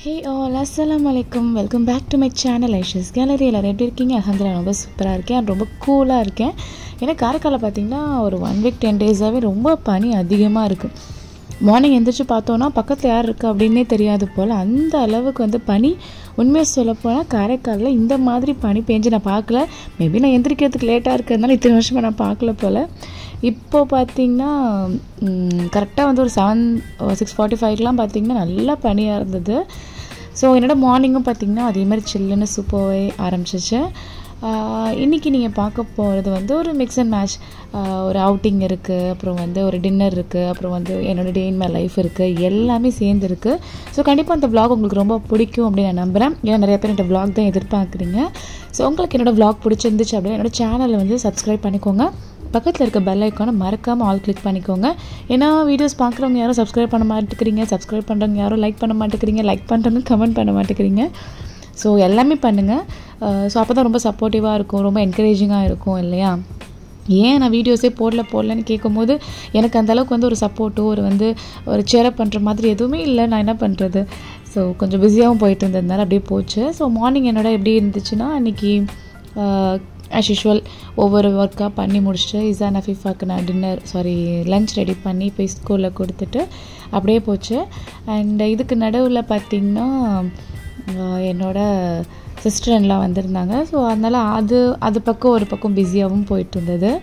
ஹே all அஸ்ஸலாம் வலைக்கம் welcome back to my channel Aisha's gallery எல்லோரும் எப்படி இருக்கீங்க அலமதுல்லா ரொம்ப சூப்பராக இருக்கேன் ரொம்ப கூலாக இருக்கேன் ஏன்னா காரைக்காலில் பார்த்தீங்கன்னா ஒரு ஒன் வீக் டென் டேஸாகவே ரொம்ப பனி அதிகமாக இருக்குது மார்னிங் எந்திரிச்சு பார்த்தோன்னா பக்கத்தில் யார் இருக்குது அப்படின்னே தெரியாது போல் அந்த அளவுக்கு வந்து பனி உண்மையை சொல்லப்போனால் காரைக்காலில் இந்த மாதிரி பனி பேஞ்சு நான் பார்க்கல மேபி நான் எந்திரிக்கிறதுக்கு லேட்டாக இருக்கிறதுனால இத்தனை வருஷமாக நான் பார்க்கல போல் இப்போ பார்த்தீங்கன்னா கரெக்டாக வந்து ஒரு செவன் சிக்ஸ் ஃபார்ட்டி ஃபைவ்க்கெலாம் பார்த்தீங்கன்னா நல்லா பனியாக இருந்தது ஸோ என்னோட மார்னிங்கும் பார்த்தீங்கன்னா அதே மாதிரி சில்லுன்னு சூப்பராகவே ஆரம்பிச்சிச்சு இன்றைக்கி நீங்கள் பார்க்க போகிறது வந்து ஒரு மிக்ஸ் அண்ட் மேட்ச் ஒரு அவுட்டிங் இருக்குது அப்புறம் வந்து ஒரு டின்னர் இருக்குது அப்புறம் வந்து என்னோடய டே இன் மை லைஃப் இருக்குது எல்லாமே சேர்ந்து இருக்குது ஸோ கண்டிப்பாக அந்த vlog உங்களுக்கு ரொம்ப பிடிக்கும் அப்படின்னு நான் நம்புகிறேன் ஏன்னா நிறைய பேர் இந்த vlog தான் எதிர்பார்க்குறீங்க ஸோ உங்களுக்கு என்னோடய vlog பிடிச்சிருந்துச்சு அப்படின்னா என்னோடய சேனலை வந்து சப்ஸ்கிரைப் பண்ணிக்கோங்க பக்கத்தில் இருக்க பெல் ஐக்கானை மறக்காமல் ஆல் கிளிக் பண்ணிக்கோங்க ஏன்னா வீடியோஸ் பார்க்குறவங்க யாரும் சப்ஸ்கிரைப் பண்ண மாட்டேங்கிறீங்க சப்ஸ்கிரைப் பண்ணுறவங்க யாரும் லைக் பண்ண மாட்டேங்கிறீங்க லைக் பண்ணுறவங்க கமெண்ட் பண்ண மாட்டேங்கிறீங்க ஸோ எல்லாமே பண்ணுங்கள் ஸோ அப்போ தான் ரொம்ப சப்போர்ட்டிவாக இருக்கும் ரொம்ப என்கரேஜிங்காக இருக்கும் இல்லையா ஏன் நான் வீடியோஸே போடல போடலன்னு கேட்கும்போது எனக்கு அந்தளவுக்கு வந்து ஒரு சப்போர்ட்டோ ஒரு வந்து ஒரு சேரப் பண்ணுற மாதிரி எதுவுமே இல்லை நான் என்ன பண்ணுறது ஸோ கொஞ்சம் பிஸியாகவும் போயிட்டு இருந்ததுனால அப்படியே போச்சு ஸோ மார்னிங் என்னோட எப்படி இருந்துச்சுன்னா அன்றைக்கி ஆஸ் யூஷுவல் ஒவ்வொரு ஒர்க்காக பண்ணி முடிச்சுட்டு இசா நஃபீஃபாக்கு நான் டின்னர் சாரி லஞ்ச் ரெடி பண்ணி போய் ஸ்கூலில் கொடுத்துட்டு அப்படியே போச்சு அண்ட் இதுக்கு நடுவில் பார்த்திங்கன்னா என்னோட சிஸ்டர் எல்லாம் வந்திருந்தாங்க ஸோ அதனால் அது அது பக்கம் ஒரு பக்கம் பிஸியாகவும் போயிட்டு இருந்தது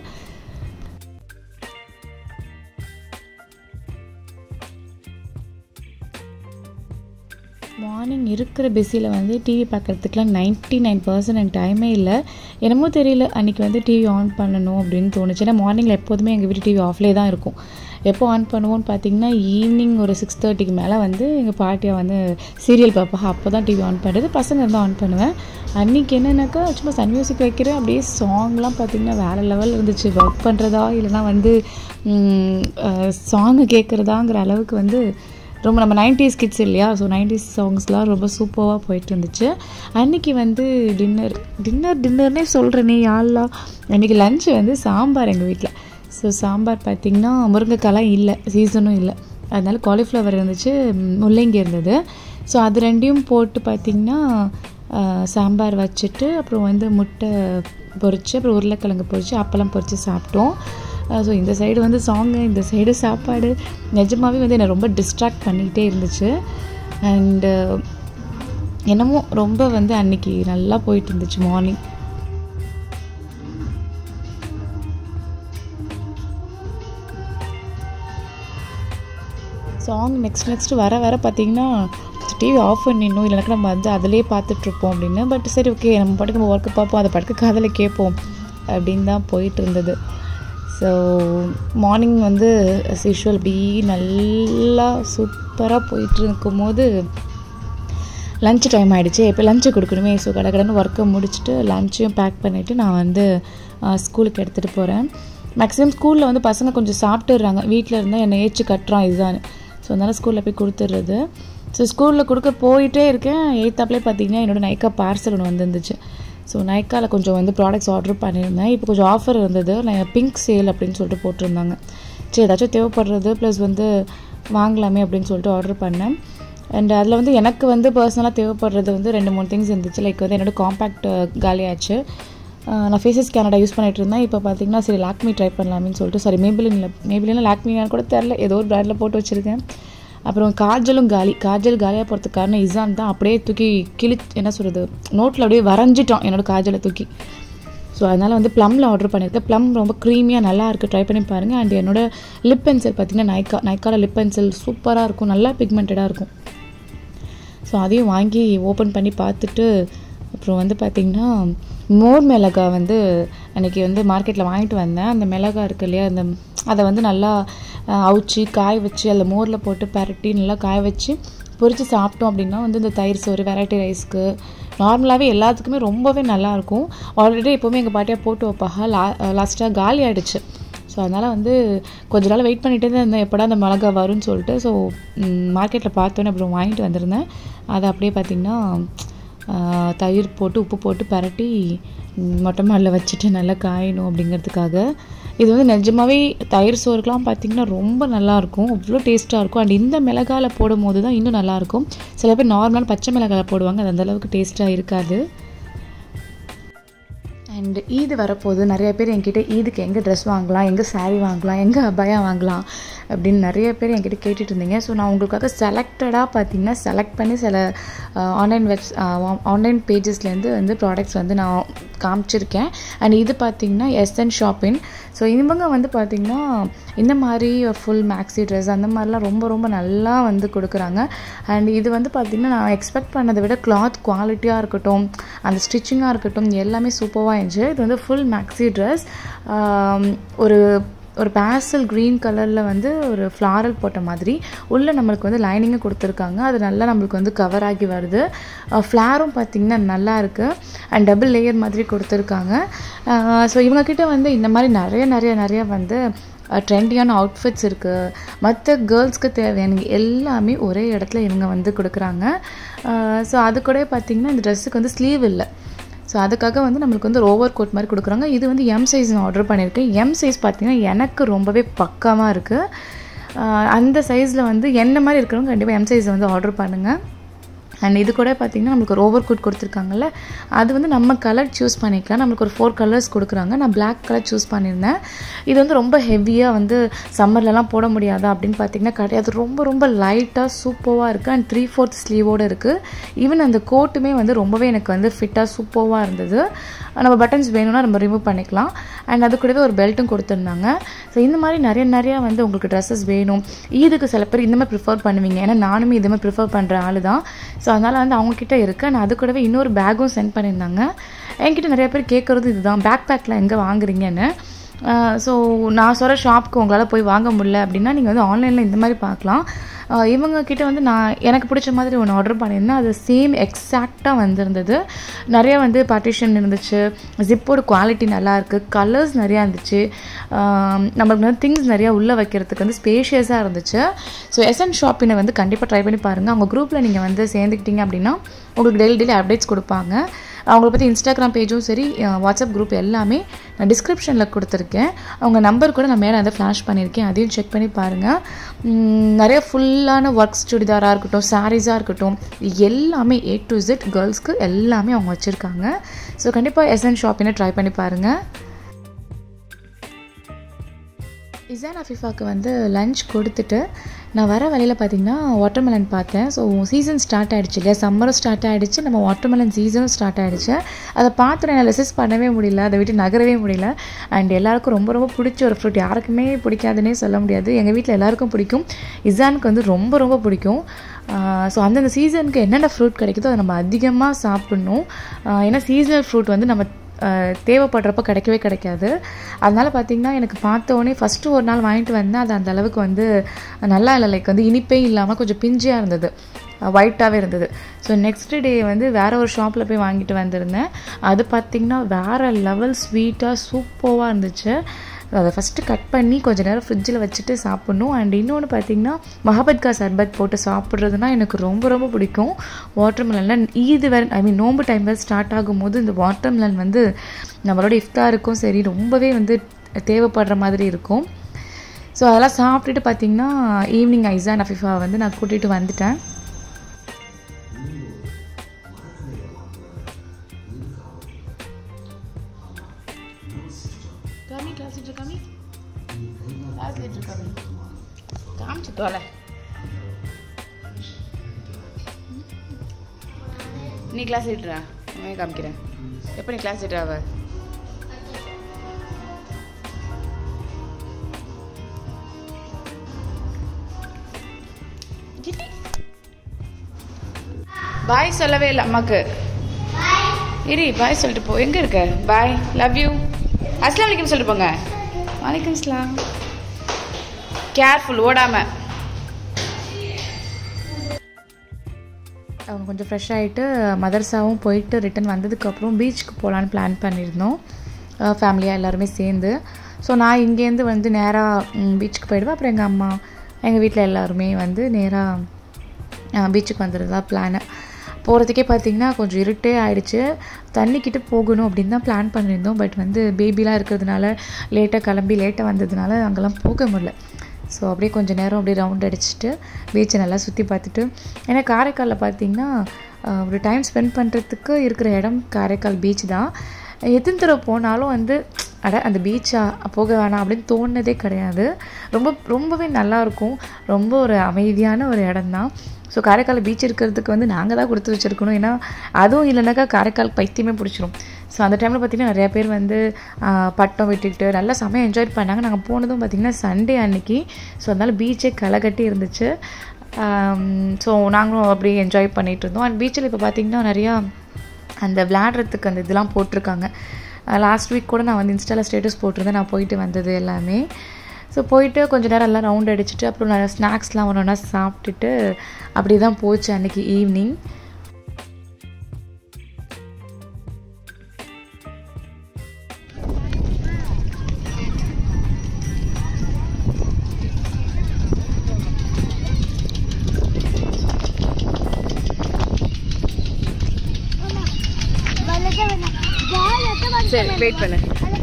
மார்னிங் இருக்கிற பிஸியில் வந்து டிவி பார்க்குறதுக்குலாம் நைன்ட்டி நைன் பர்சன்ட் எனக்கு டைமே இல்லை என்னமோ தெரியல அன்றைக்கி வந்து டிவி ஆன் பண்ணணும் அப்படின்னு தோணுச்சு ஏன்னா மார்னிங்கில் எப்போதுமே எங்கள் வீட்டு டிவி ஆஃப்லேயே தான் இருக்கும் எப்போ ஆன் பண்ணுவோன்னு பார்த்தீங்கன்னா ஈவினிங் ஒரு சிக்ஸ் தேர்ட்டிக்கு மேலே வந்து எங்கள் பாட்டியை வந்து சீரியல் பார்ப்பா அப்போ தான் டிவி ஆன் பண்ணுறது பசங்க இருந்தால் ஆன் பண்ணுவேன் அன்றைக்கி என்னென்னாக்கா சும்மா சன் மியூசிக் வைக்கிறேன் அப்படியே சாங்லாம் பார்த்திங்கன்னா வேறு லெவல் இருந்துச்சு ஒர்க் பண்ணுறதா இல்லைனா வந்து சாங்கு கேட்குறதாங்கிற அளவுக்கு வந்து ரொம்ப நம்ம நைன்டிஸ் கிட்ஸ் இல்லையா ஸோ நைன்டிஸ் சாங்ஸ்லாம் ரொம்ப சூப்பராக போயிட்டு இருந்துச்சு அன்றைக்கி வந்து டின்னர் டின்னர் டின்னர்னே சொல்கிறேனே யாழ்லாம் அன்றைக்கி லஞ்சு வந்து சாம்பார் எங்கள் வீட்டில் ஸோ சாம்பார் பார்த்திங்கன்னா முருங்கைக்காலாம் இல்லை சீசனும் இல்லை அதனால காலிஃப்ளவர் இருந்துச்சு முள்ளங்கி இருந்தது ஸோ அது ரெண்டையும் போட்டு பார்த்திங்கன்னா சாம்பார் வச்சுட்டு அப்புறம் வந்து முட்டை பொரித்து அப்புறம் உருளைக்கிழங்கு பொரித்து அப்பளம் பொரித்து சாப்பிட்டோம் ஸோ இந்த சைடு வந்து சாங்கு இந்த சைடு சாப்பாடு நிஜமாகவே வந்து என்னை ரொம்ப டிஸ்ட்ராக்ட் பண்ணிக்கிட்டே இருந்துச்சு அண்டு என்னமோ ரொம்ப வந்து அன்னைக்கு நல்லா போயிட்டு இருந்துச்சு மார்னிங் சாங் நெக்ஸ்ட் நெக்ஸ்ட் வர வர பார்த்தீங்கன்னா டிவி ஆஃப் பண்ணிடணும் இல்லைனாக்கா நம்ம வந்து அதிலே பார்த்துட்ருப்போம் அப்படின்னு பட் சரி ஓகே நம்ம பாட்டுக்கு நம்ம ஒர்க்கு பார்ப்போம் அதை பாட்டுக்கு காதில் கேட்போம் அப்படின்னு தான் போயிட்டு இருந்தது ஸோ மார்னிங் வந்து அஸ் யூஷுவல் அப்படி நல்லா சூப்பராக போயிட்டு இருக்கும்போது லஞ்ச் டைம் ஆகிடுச்சு இப்போ லஞ்சு கொடுக்கணுமே ஸோ கடை கடன் ஒர்க்கை முடிச்சுட்டு லஞ்சையும் பேக் பண்ணிவிட்டு நான் வந்து ஸ்கூலுக்கு எடுத்துகிட்டு போகிறேன் மேக்ஸிமம் ஸ்கூலில் வந்து பசங்க கொஞ்சம் சாப்பிட்டுடுறாங்க வீட்டில் இருந்தால் என்னை ஏச்சு கட்டுறான் இதுதான் ஸோ அதனால் ஸ்கூலில் போய் கொடுத்துட்றது ஸோ ஸ்கூலில் கொடுக்க போயிட்டே இருக்கேன் எயித்தாப்லேயே பார்த்தீங்கன்னா என்னோடய நைக்கா பார்சல் ஒன்று வந்துருந்துச்சு ஸோ நைக்காவில் கொஞ்சம் வந்து ப்ராடக்ட்ஸ் ஆர்டர் பண்ணியிருந்தேன் இப்போ கொஞ்சம் ஆஃபர் இருந்தது நான் பிங்க் சேல் அப்படின்னு சொல்லிட்டு போட்டிருந்தாங்க சரி ஏதாச்சும் தேவைப்படுறது ப்ளஸ் வந்து வாங்கலாமே அப்படின்னு சொல்லிட்டு ஆர்டர் பண்ணேன் அண்ட் அதில் வந்து எனக்கு வந்து பர்சனலாக தேவைப்படுறது வந்து ரெண்டு மூணு திங்ஸ் இருந்துச்சு லைக் வந்து என்னோடய காம்பேக்ட் காலியாச்சு நான் ஃபேஸஸ் கேனடா யூஸ் பண்ணிகிட்டு இருந்தேன் இப்போ பார்த்தீங்கன்னா சரி லாக்மி ட்ரை பண்ணலாமேன்னு சொல்லிட்டு சாரி மேபிளினில் மேபிளினில் லாக்மினான்னு கூட தெரில ஏதோ ஒரு ப்ராண்டில் போட்டு வச்சுருக்கேன் அப்புறம் காஜலும் காலி காஜல் காலியாக போகிறதுக்கு காரணம் இசான் தான் அப்படியே தூக்கி கிளி என்ன சொல்கிறது நோட்டில் அப்படியே வரைஞ்சிட்டோம் என்னோடய காஜலை தூக்கி ஸோ அதனால் வந்து ப்ளம்மில் ஆர்டர் பண்ணியிருக்கேன் ப்ளம் ரொம்ப க்ரீமியாக நல்லா இருக்குது ட்ரை பண்ணி பாருங்கள் அண்ட் என்னோட லிப் பென்சில் பார்த்திங்கன்னா நைக்கா நைக்காவில் லிப் பென்சில் சூப்பராக இருக்கும் நல்லா பிக்மெண்டடாக இருக்கும் ஸோ அதையும் வாங்கி ஓப்பன் பண்ணி பார்த்துட்டு அப்புறம் வந்து பார்த்திங்கன்னா மோர் மிளகா வந்து அன்றைக்கி வந்து மார்க்கெட்டில் வாங்கிட்டு வந்தேன் அந்த மிளகா இருக்குது இல்லையா அந்த அதை வந்து நல்லா அவிச்சு காய வச்சு அதில் மோரில் போட்டு பரட்டி நல்லா காய வச்சு பொரித்து சாப்பிட்டோம் அப்படின்னா வந்து இந்த தயிர் சோறு வெரைட்டி ரைஸ்க்கு நார்மலாகவே எல்லாத்துக்குமே ரொம்பவே நல்லாயிருக்கும் ஆல்ரெடி எப்போவுமே எங்கள் பாட்டியாக போட்டு வைப்பாங்க லா லாஸ்ட்டாக காலி ஆகிடுச்சு ஸோ அதனால் வந்து கொஞ்ச நாள் வெயிட் பண்ணிகிட்டே தான் இருந்தேன் எப்படா அந்த மிளகா வரும்னு சொல்லிட்டு ஸோ மார்க்கெட்டில் பார்த்தோன்னே அப்புறம் வாங்கிட்டு வந்திருந்தேன் அதை அப்படியே பார்த்திங்கன்னா தயிர் போட்டு உப்பு போட்டு பரட்டி மொட்டை மாடில் வச்சுட்டு நல்லா காயணும் அப்படிங்கிறதுக்காக இது வந்து நிஜமாவே தயிர் சோறுக்கெலாம் பார்த்திங்கன்னா ரொம்ப நல்லாயிருக்கும் அவ்வளோ டேஸ்ட்டாக இருக்கும் அண்ட் இந்த மிளகாயில் போடும் போது தான் இன்னும் நல்லாயிருக்கும் சில பேர் நார்மலான பச்சை மிளகாய் போடுவாங்க அது அந்தளவுக்கு டேஸ்ட்டாக இருக்காது அண்ட் ஈது வரப்போகுது நிறைய பேர் என்கிட்ட ஈதுக்கு எங்கே ட்ரெஸ் வாங்கலாம் எங்கே சாரீ வாங்கலாம் எங்கே அபாயா வாங்கலாம் அப்படின்னு நிறைய பேர் என்கிட்ட கேட்டுட்டு இருந்தீங்க ஸோ நான் உங்களுக்காக செலக்டடாக பார்த்தீங்கன்னா செலக்ட் பண்ணி சில ஆன்லைன் வெப்ஸ் ஆன்லைன் பேஜஸ்லேருந்து வந்து ப்ராடக்ட்ஸ் வந்து நான் காமிச்சிருக்கேன் அண்ட் இது பார்த்தீங்கன்னா எஸ்என் ஷாப்பிங் ஸோ இவங்க வந்து பார்த்திங்கன்னா இந்த மாதிரி ஃபுல் மேக்ஸி ட்ரெஸ் அந்த மாதிரிலாம் ரொம்ப ரொம்ப நல்லா வந்து கொடுக்குறாங்க அண்ட் இது வந்து பார்த்திங்கன்னா நான் எக்ஸ்பெக்ட் பண்ணதை விட கிளாத் குவாலிட்டியாக இருக்கட்டும் அந்த ஸ்டிச்சிங்காக இருக்கட்டும் எல்லாமே சூப்பராக இருந்துச்சு இது வந்து ஃபுல் மேக்ஸி ட்ரெஸ் ஒரு ஒரு பேசல் க்ரீன் கலரில் வந்து ஒரு ஃப்ளாரல் போட்ட மாதிரி உள்ளே நம்மளுக்கு வந்து லைனிங்கும் கொடுத்துருக்காங்க அது நல்லா நம்மளுக்கு வந்து கவர் ஆகி வருது ஃப்ளாரும் பார்த்திங்கன்னா நல்லா இருக்குது அண்ட் டபுள் லேயர் மாதிரி கொடுத்துருக்காங்க ஸோ இவங்கக்கிட்ட வந்து இந்த மாதிரி நிறைய நிறைய நிறைய வந்து ட்ரெண்டியான அவுட்ஃபிட்ஸ் இருக்குது மற்ற கேர்ள்ஸ்க்கு தேவையான எல்லாமே ஒரே இடத்துல இவங்க வந்து கொடுக்குறாங்க ஸோ அது கூட பார்த்திங்கன்னா இந்த ட்ரெஸ்ஸுக்கு வந்து ஸ்லீவ் இல்லை ஸோ அதுக்காக வந்து நம்மளுக்கு வந்து ஒரு ஓவர் கோட் மாதிரி கொடுக்குறாங்க இது வந்து எம் சைஸ் நான் ஆர்டர் பண்ணியிருக்கேன் எம் சைஸ் பார்த்திங்கன்னா எனக்கு ரொம்பவே பக்கமாக இருக்குது அந்த சைஸில் வந்து என்ன மாதிரி இருக்கிறவங்க கண்டிப்பாக எம் சைஸை வந்து ஆர்டர் பண்ணுங்கள் அண்ட் இது கூட பார்த்திங்கன்னா நம்மளுக்கு ஒரு ஓவர் கோட் கொடுத்துருக்காங்கல்ல அது வந்து நம்ம கலர் சூஸ் பண்ணிக்கலாம் நம்மளுக்கு ஒரு ஃபோர் கலர்ஸ் கொடுக்குறாங்க நான் பிளாக் கலர் சூஸ் பண்ணியிருந்தேன் இது வந்து ரொம்ப ஹெவியாக வந்து சம்மர்லலாம் போட முடியாதா அப்படின்னு பார்த்தீங்கன்னா கிடையாது ரொம்ப ரொம்ப லைட்டாக சூப்பராக இருக்குது அண்ட் த்ரீ ஃபோர்த் ஸ்லீவோடு இருக்குது ஈவன் அந்த கோட்டுமே வந்து ரொம்பவே எனக்கு வந்து ஃபிட்டாக சூப்பராக இருந்தது நம்ம பட்டன்ஸ் வேணும்னா நம்ம ரிமூவ் பண்ணிக்கலாம் அண்ட் அது கூடவே ஒரு பெல்ட்டும் கொடுத்துருந்தாங்க ஸோ இந்த மாதிரி நிறைய நிறையா வந்து உங்களுக்கு ட்ரெஸ்ஸஸ் வேணும் ஈதுக்கு சில பேர் இந்த மாதிரி ப்ரிஃபர் பண்ணுவீங்க ஏன்னா நானுமே இது மாதிரி ப்ரிஃபர் பண்ணுற ஆள் தான் ஸோ அதனால் வந்து அவங்கக்கிட்ட இருக்குது நான் அது கூடவே இன்னொரு பேக்கும் சென்ட் பண்ணியிருந்தாங்க என்கிட்ட நிறைய பேர் கேட்குறது இதுதான் பேக் பேக்கில் எங்கே வாங்குறீங்கன்னு ஸோ நான் சொல்கிற ஷாப்புக்கு உங்களால் போய் வாங்க முடியல அப்படின்னா நீங்கள் வந்து ஆன்லைனில் இந்த மாதிரி பார்க்கலாம் இவங்க கிட்ட வந்து நான் எனக்கு பிடிச்ச மாதிரி ஒன்று ஆர்டர் பண்ணியிருந்தேன் அது சேம் எக்ஸாக்டாக வந்திருந்தது நிறைய வந்து பார்ட்டிஷன் இருந்துச்சு ஜிப்போட குவாலிட்டி நல்லா இருக்குது கலர்ஸ் நிறையா இருந்துச்சு நம்மளுக்கு வந்து திங்ஸ் நிறையா உள்ளே வைக்கிறதுக்கு வந்து ஸ்பேஷியஸாக இருந்துச்சு ஸோ எஸ்என் ஷாப்பினை வந்து கண்டிப்பாக ட்ரை பண்ணி பாருங்கள் அவங்க குரூப்பில் நீங்கள் வந்து சேர்ந்துக்கிட்டீங்க அப்படின்னா உங்களுக்கு டெய்லி டெய்லி அப்டேட்ஸ் கொடுப்பாங்க அவங்கள பற்றி இன்ஸ்டாகிராம் பேஜும் சரி வாட்ஸ்அப் குரூப் எல்லாமே நான் டிஸ்கிரிப்ஷனில் கொடுத்துருக்கேன் அவங்க நம்பர் கூட நான் மேலே வந்து ஃப்ளாஷ் பண்ணியிருக்கேன் அதையும் செக் பண்ணி பாருங்கள் நிறைய ஃபுல்லான ஒர்க்ஸ் சுடிதாராக இருக்கட்டும் சாரீஸாக இருக்கட்டும் எல்லாமே ஏ டு இசட் கேர்ள்ஸ்க்கு எல்லாமே அவங்க வச்சுருக்காங்க ஸோ கண்டிப்பாக எஸ்என் ஷாப்பினை ட்ரை பண்ணி பாருங்கள் இசான் அஃபிஃபாவுக்கு வந்து லஞ்ச் கொடுத்துட்டு நான் வர வழியில் பார்த்தீங்கன்னா வாட்டர்மெலன் பார்த்தேன் ஸோ சீசன் ஸ்டார்ட் ஆகிடுச்சு இல்லையா சம்மரும் ஸ்டார்ட் ஆகிடுச்சு நம்ம வாட்டர்மெலன் சீசனும் ஸ்டார்ட் ஆகிடுச்சு அதை பார்த்து நான் ரெசிஸ் பண்ணவே முடியல அதை விட்டு நகரவே முடியல அண்ட் எல்லாருக்கும் ரொம்ப ரொம்ப பிடிச்ச ஒரு ஃப்ரூட் யாருக்குமே பிடிக்காதுன்னே சொல்ல முடியாது எங்கள் வீட்டில் எல்லாருக்கும் பிடிக்கும் இசானுக்கு வந்து ரொம்ப ரொம்ப பிடிக்கும் ஸோ அந்தந்த சீசனுக்கு என்னென்ன ஃப்ரூட் கிடைக்குதோ அதை நம்ம அதிகமாக சாப்பிட்ணும் ஏன்னா சீசனல் ஃப்ரூட் வந்து நம்ம தேவைப்படுறப்ப கிடைக்கவே கிடைக்காது அதனால் பார்த்திங்கன்னா எனக்கு பார்த்தோன்னே ஃபஸ்ட்டு ஒரு நாள் வாங்கிட்டு வந்தேன் அது அந்த அளவுக்கு வந்து நல்லா இல்லை லைக் வந்து இனிப்பே இல்லாமல் கொஞ்சம் பிஞ்சியாக இருந்தது ஒயிட்டாகவே இருந்தது ஸோ நெக்ஸ்ட் டே வந்து வேறு ஒரு ஷாப்பில் போய் வாங்கிட்டு வந்திருந்தேன் அது பார்த்திங்கன்னா வேறு லெவல் ஸ்வீட்டாக சூப்பராக இருந்துச்சு அதை ஃபஸ்ட்டு கட் பண்ணி கொஞ்சம் நேரம் ஃப்ரிட்ஜில் வச்சுட்டு சாப்பிட்ணும் அண்ட் இன்னொன்று பார்த்திங்கன்னா மஹபத்கா சர்பத் போட்டு சாப்பிட்றதுனா எனக்கு ரொம்ப ரொம்ப பிடிக்கும் வாட்டர்மெலனில் ஈது வேறு ஐ மீன் நோம்பு டைம் வேறு ஸ்டார்ட் ஆகும்போது இந்த வாட்டர்மெலன் வந்து நம்மளோட இஃப்தாருக்கும் சரி ரொம்பவே வந்து தேவைப்படுற மாதிரி இருக்கும் ஸோ அதெல்லாம் சாப்பிட்டுட்டு பார்த்திங்கன்னா ஈவினிங் ஐசா நஃபிஃபா வந்து நான் கூட்டிகிட்டு வந்துட்டேன் கம்மி கிளாஸ் லீட்டர் கம்மி கிளாஸ் லீட்டர் கம்மி காமிச்சு தோலை நீ கிளாஸ் லீட்டரா நான் காமிக்கிறேன் எப்போ நீ கிளாஸ் லீட்டர் ஆவ பாய் சொல்லவே இல்லை அம்மாக்கு இரி பாய் சொல்லிட்டு போ எங்கே இருக்க பாய் லவ் யூ அஸ்லாம் வலைக்கம் சொல்லிட்டு போங்க வலைக்கம் அஸ்லாம் கேர்ஃபுல் ஓடாம அவங்க கொஞ்சம் ஃப்ரெஷ் ஆகிட்டு மதர்ஸாவும் போயிட்டு ரிட்டன் வந்ததுக்கப்புறம் பீச்சுக்கு போகலான்னு பிளான் பண்ணியிருந்தோம் ஃபேமிலியாக எல்லாருமே சேர்ந்து ஸோ நான் இங்கேருந்து வந்து நேராக பீச்சுக்கு போயிடுவேன் அப்புறம் எங்கள் அம்மா எங்கள் வீட்டில் எல்லாருமே வந்து நேராக பீச்சுக்கு வந்துடுறதா பிளானு போகிறதுக்கே பார்த்தீங்கன்னா கொஞ்சம் இருட்டே ஆயிடுச்சு தண்ணிக்கிட்ட போகணும் அப்படின்னு தான் பிளான் பண்ணியிருந்தோம் பட் வந்து பேபிலாம் இருக்கிறதுனால லேட்டாக கிளம்பி லேட்டாக வந்ததுனால அங்கெல்லாம் போக முடியல ஸோ அப்படியே கொஞ்சம் நேரம் அப்படியே ரவுண்ட் அடிச்சுட்டு பீச்சை நல்லா சுற்றி பார்த்துட்டு ஏன்னா காரைக்காலில் பார்த்தீங்கன்னா ஆஹ், ஒரு டைம் ஸ்பெண்ட் பண்ணுறதுக்கு இருக்கிற இடம் காரைக்கால் பீச் தான் எத்தனை தடவை போனாலும் வந்து அட அந்த பீச்சா போக வேணாம் அப்படின்னு தோணுனதே கிடையாது ரொம்ப ரொம்பவே நல்லாயிருக்கும் ரொம்ப ஒரு அமைதியான ஒரு இடம் தான் ஸோ காரைக்கால் பீச் இருக்கிறதுக்கு வந்து நாங்கள் தான் கொடுத்து வச்சுருக்கணும் ஏன்னா அதுவும் இல்லைனாக்கா காரைக்கால் பைத்தியமே பிடிச்சிரும் ஸோ அந்த டைமில் பார்த்திங்கன்னா நிறைய பேர் வந்து ஆஹ், பட்டம் விட்டுக்கிட்டு நல்லா செமையாக என்ஜாய் பண்ணாங்க நாங்கள் போனதும் பார்த்திங்கன்னா சண்டே அன்னைக்கு ஸோ அதனால் பீச்சே களை கட்டி இருந்துச்சு ஸோ நாங்களும் அப்படியே என்ஜாய் பண்ணிகிட்டு இருந்தோம் அண்ட் பீச்சில் இப்போ பார்த்திங்கன்னா நிறையா அந்த விளையாடுறதுக்கு அந்த இதெல்லாம் போட்டிருக்காங்க லாஸ்ட் வீக் கூட நான் வந்து இன்ஸ்டாவில் ஸ்டேட்டஸ் போட்டிருந்தேன் நான் போயிட்டு வந்தது எல்லாமே ஸோ போயிட்டு கொஞ்ச நேரம் எல்லாம் ரவுண்ட் அடிச்சுட்டு அப்புறம் நிறைய ஸ்நாக்ஸ்லாம் ஒன்று ஒன்றா சாப்பிட்டுட்டு அப்படி தான் போச்சு அன்றைக்கி ஈவினிங் சரி வெயிட் பண்ணு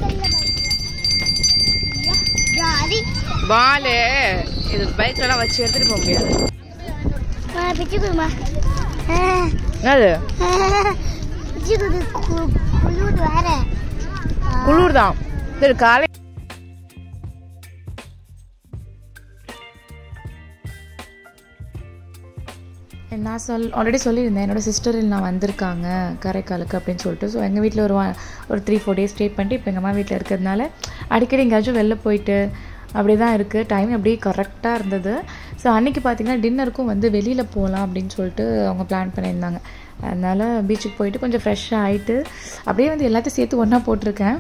ஜாலி பாலு இது பைக்லலாம் வச்சு எடுத்துட்டு போக முடியாது பிச்சு குடுமா என்னது பிச்சு குடு குளிர் வேற குளிர் தான் சரி காலை நான் சொல் ஆல்ரெடி சொல்லியிருந்தேன் என்னோட சிஸ்டர் நான் வந்திருக்காங்க காரைக்காலுக்கு அப்படின்னு சொல்லிட்டு ஸோ எங்கள் வீட்டில் ஒரு one- ஒரு த்ரீ ஃபோர் டேஸ் ஸ்டே பண்ணிட்டு இப்போ எங்கள் அம்மா வீட்டில் இருக்கிறதுனால அடிக்கடி எங்கேயாச்சும் வெளில போயிட்டு அப்படி தான் இருக்குது டைம் அப்படியே கரெக்டாக இருந்தது ஸோ அன்றைக்கி பார்த்தீங்கன்னா டின்னருக்கும் வந்து வெளியில் போகலாம் அப்படின்னு சொல்லிட்டு அவங்க பிளான் பண்ணியிருந்தாங்க அதனால் பீச்சுக்கு போயிட்டு கொஞ்சம் ஃப்ரெஷ்ஷாக ஆகிட்டு அப்படியே வந்து எல்லாத்தையும் சேர்த்து ஒன்றா போட்டிருக்கேன்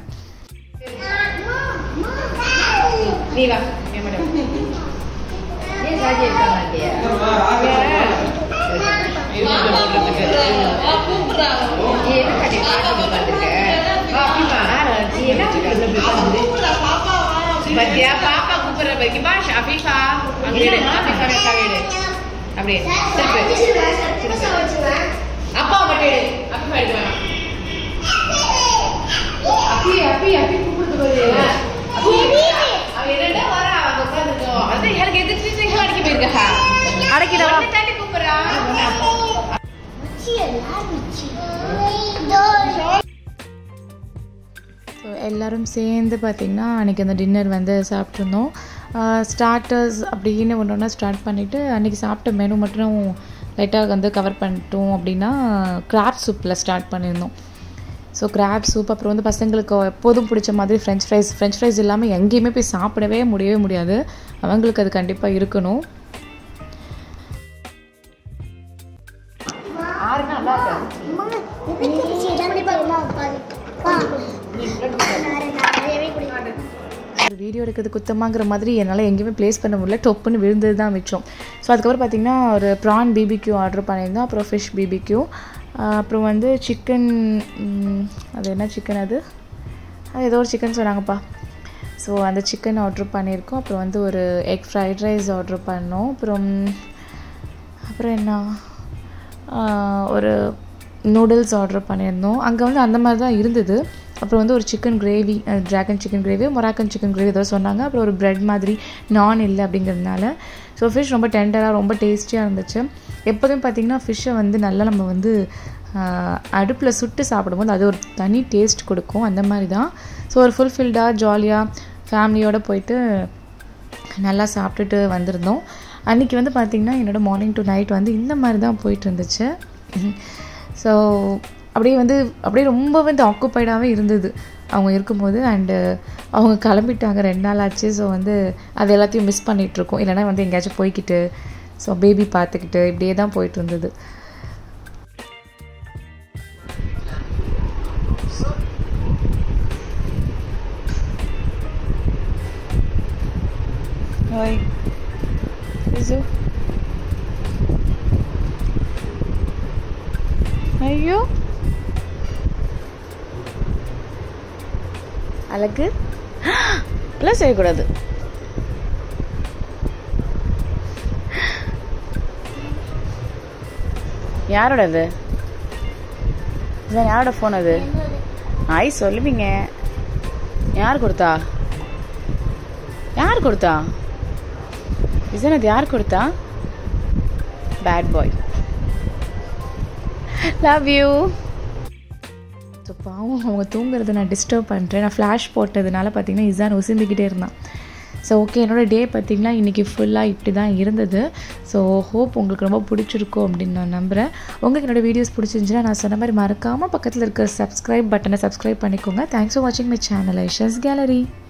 நீ வா என் மேடம் ஏன் சாஜி இருக்க மாட்டியா நீ என்ன கட்டி பாட்டு உட்காந்துருக்க பாப்பிமா நீ என்ன கண்ணு பத்தியா பாப்பா கூப்பிடுற பைக்கு பா ஷாஃபிஃபா அங்க விடு ஷாஃபிஃபா மேக்கா விடு அப்படியே திருப்பி அப்பா மட்டும் எடு அப்பா எடுக்க வேணாம் அப்பி அப்பி அப்பி கூப்பிடுது பாரு அப்பி அவ என்னடா வரா அவ உட்கார்ந்துட்டோம் அது எனக்கு எதிர்த்து சீக்கிரம் அடிக்க போயிருக்கா அடக்கிடவா தாண்டி கூப்பிடுறா பிச்சு எல்லாம் பிச்சு ஸோ எல்லோரும் சேர்ந்து பார்த்திங்கன்னா அன்றைக்கி அந்த டின்னர் வந்து சாப்பிட்ருந்தோம் ஸ்டார்டர்ஸ் அப்படின்னு ஒன்று ஒன்றா ஸ்டார்ட் பண்ணிவிட்டு அன்றைக்கி சாப்பிட்ட மெனு மட்டும் லைட்டாக வந்து கவர் பண்ணிட்டோம் அப்படின்னா கிராப் சூப்பில் ஸ்டார்ட் பண்ணியிருந்தோம் ஸோ கிராப் சூப் அப்புறம் வந்து பசங்களுக்கு எப்போதும் பிடிச்ச மாதிரி ஃப்ரெஞ்ச் ஃப்ரைஸ் ஃப்ரெஞ்ச் ஃப்ரைஸ் இல்லாமல் எங்கேயுமே போய் சாப்பிடவே முடியவே முடியாது அவங்களுக்கு அது கண்டிப்பாக இருக்கணும் ஒரு வீடியோ எடுக்கிறது குத்தமாங்கிற மாதிரி என்னால் எங்கேயுமே ப்ளேஸ் பண்ண முடியல டொப்புன்னு விழுந்தது தான் மிச்சம் ஸோ அதுக்கப்புறம் பார்த்திங்கன்னா ஒரு ப்ரான் பிபிக்யூ ஆர்டர் பண்ணியிருந்தோம் அப்புறம் ஃபிஷ் பிபிக்யூ அப்புறம் வந்து சிக்கன் அது என்ன சிக்கன் அது அது ஏதோ ஒரு சிக்கன் சொன்னாங்கப்பா ஸோ அந்த சிக்கன் ஆர்டர் பண்ணியிருக்கோம் அப்புறம் வந்து ஒரு எக் ஃப்ரைட் ரைஸ் ஆர்டர் பண்ணோம் அப்புறம் அப்புறம் என்ன ஆஹ் ஒரு நூடுல்ஸ் ஆர்டர் பண்ணியிருந்தோம் அங்கே வந்து அந்த மாதிரி தான் இருந்தது அப்புறம் வந்து ஒரு chicken gravy dragon chicken gravy Moroccan chicken gravy ஏதோ சொன்னாங்க அப்புறம் ஒரு பிரெட் மாதிரி நான் இல்லை அப்படிங்கிறதுனால ஸோ ஃபிஷ் ரொம்ப டெண்டராக ரொம்ப டேஸ்டியாக இருந்துச்சு எப்போதும் பார்த்திங்கன்னா ஃபிஷ்ஷை வந்து நல்லா நம்ம வந்து அடுப்பில் சுட்டு சாப்பிடும்போது அது ஒரு தனி டேஸ்ட் கொடுக்கும் அந்த மாதிரி தான் ஸோ ஒரு ஃபுல்ஃபில்டாக ஜாலியாக ஃபேமிலியோடு போயிட்டு நல்லா சாப்பிட்டுட்டு வந்திருந்தோம் அன்றைக்கி வந்து பார்த்திங்கன்னா என்னோட மார்னிங் டு நைட் வந்து இந்த மாதிரி தான் போயிட்டு இருந்துச்சு ஸோ அப்படியே வந்து அப்படியே ரொம்ப வந்து ஆக்குப்பைடாகவே இருந்தது அவங்க இருக்கும்போது அண்டு அவங்க கிளம்பிட்டாங்க ரெண்டு நாள் ஆச்சு ஸோ வந்து அது எல்லாத்தையும் மிஸ் பண்ணிகிட்ருக்கோம் இல்லைனா வந்து எங்கேயாச்சும் போய்க்கிட்டு ஸோ பேபி பார்த்துக்கிட்டு இப்படியே தான் போயிட்டு இருந்தது Oi. Izu. ஐயோ அழகு எல்லாம் செய்யக்கூடாது யாரோட அது இதான் யாரோட ஃபோன் அது ஐ சொல்லுவீங்க யார் கொடுத்தா யார் கொடுத்தா விசன் அது யார் கொடுத்தா bad boy love you so பாவம் அவங்க தூங்குறத நான் டிஸ்டர்ப் பண்ணுறேன் நான் ஃப்ளாஷ் போட்டதுனால பார்த்தீங்கன்னா இசான் உசிந்துக்கிட்டே இருந்தான் ஸோ ஓகே என்னோடய டே பார்த்தீங்கன்னா இன்றைக்கி ஃபுல்லாக இப்படி தான் இருந்தது ஸோ ஹோப் உங்களுக்கு ரொம்ப பிடிச்சிருக்கும் அப்படின்னு நான் நம்புகிறேன் உங்களுக்கு என்னோடய வீடியோஸ் பிடிச்சிருந்துச்சுன்னா நான் சொன்ன மாதிரி மறக்காமல் பக்கத்தில் இருக்கிற சப்ஸ்கிரைப் பட்டனை சப்ஸ்கிரைப் பண்ணிக்கோங்க தேங்க்ஸ் ஃபார் வாட்சிங் மை சேனல் ஐஷஸ் கேலரி